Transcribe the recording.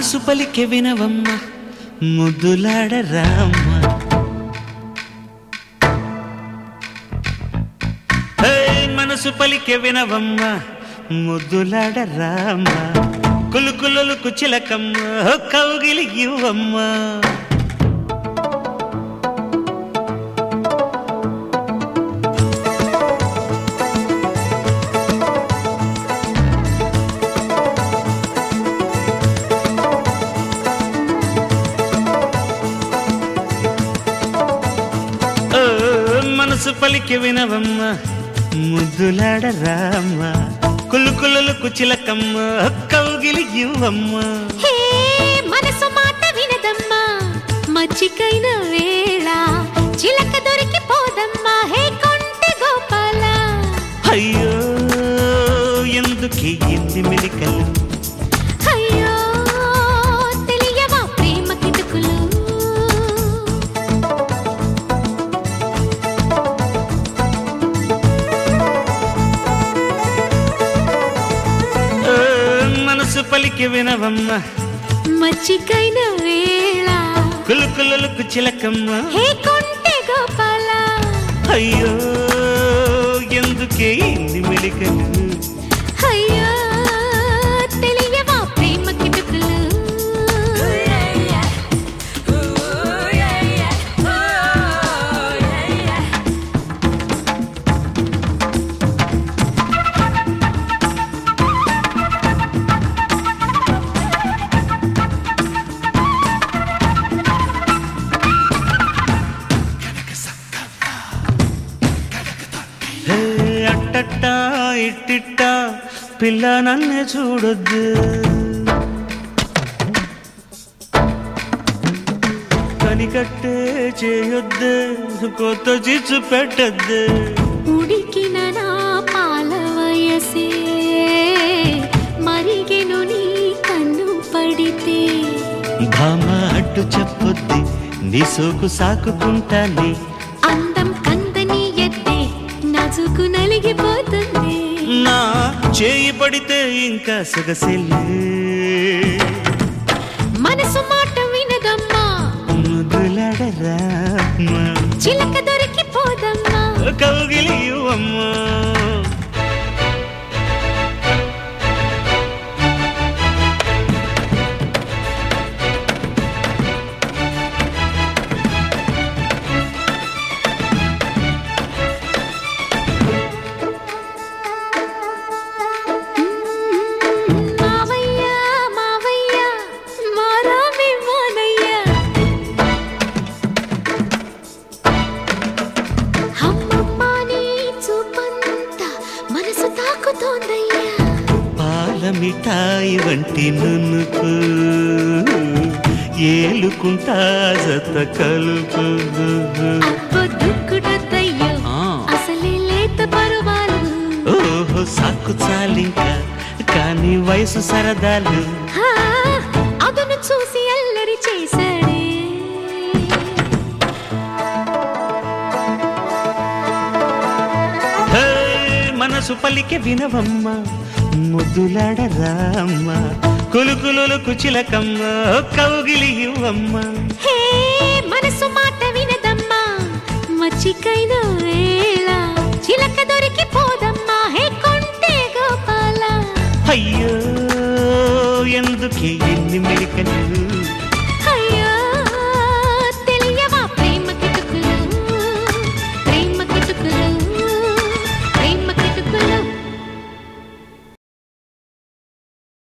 మనసు పలికె వినవమ్మ ముద్దులాడరామ్మ హే, మనసు పలికె వినవమ్మ ముద్దులాడరామ్మ కులుకులొలుకు చిలకమ్మ కౌగిలి ఇవ్వమ్మ ఓ, మనసు పలికి వినవమ్మ ముద్దులాడరామ్మ కులుకులలకు చిలకమ్మ కౌగిలి ఇవ్వమ్మ హే మనసు మాట వినదమ్మా మచ్చికైన వేళ చిలక దొరికిపోదమ్మా హే కొంటె గోపాల అయ్యో ఎందుకే ఎన్ని మెలికలు అయ్యో తెలియవా ప్రేమ కిటుకులు ఓ, మనసు పలికి వినవమ్మ మచ్చికైన వేళ కులుకులలకు చిలకమ్మ హే కొంటె గోపాల అయ్యో ఎందుకే ఎన్ని మెలికలు అయ్యో తెలియవా ప్రేమ కిటుకులు హే, అట్టట్ట ఇట్టిట్ట పిల్ల నన్నే చూడొద్దు కనికట్టే చేయొద్దు కొత్త చిచ్చు పెట్టద్దు ఉడికిన నా పాల వయసే మరిగెను నీ కన్ను పడితే భామ అడ్డు చెప్పొద్ది నీ సోకు సాకుకుంటానే అందం కందని ఎత్తే నజుకు నలిగిపోతుంది నా చేయి పడితే ఇంకా సొగసెల్లు మనసు మాట వినదమ్మా ముద్దులాడరామ్మా చిలక దొరికిపోదమ్మా కౌగిలి అమ్మా మావయ్య మావయ్య మారామి మోనయ్య అమ్మమ్మ నీ చూపంత మనసు తాకుతోందయ్యా పాల మిఠాయి వంటి నునుకు ఏలుకుంటా జత కలుపు అబ్బో దుక్కుడొద్దయ్యో ఆ. అసలే లేత పరువాలు ఓహో సాకు చాలింక కానీ వయసు సరదాలు హా, అదును చూసి అల్లరి చేశాడే హే, మనసు పలికే వినవమ్మ ముద్దులాడరామ్మ కొలుకులొలుకు చిలకమ్మ కౌగిలి ఇవ్వమ్మ హే మనసు మాట వినదమ్మా మచ్చికైన వేళ చిలక దొరికిపోదమ్మా హే కొంటే గోపాల అయ్యో ఎందుకే ఎన్ని మెలికలు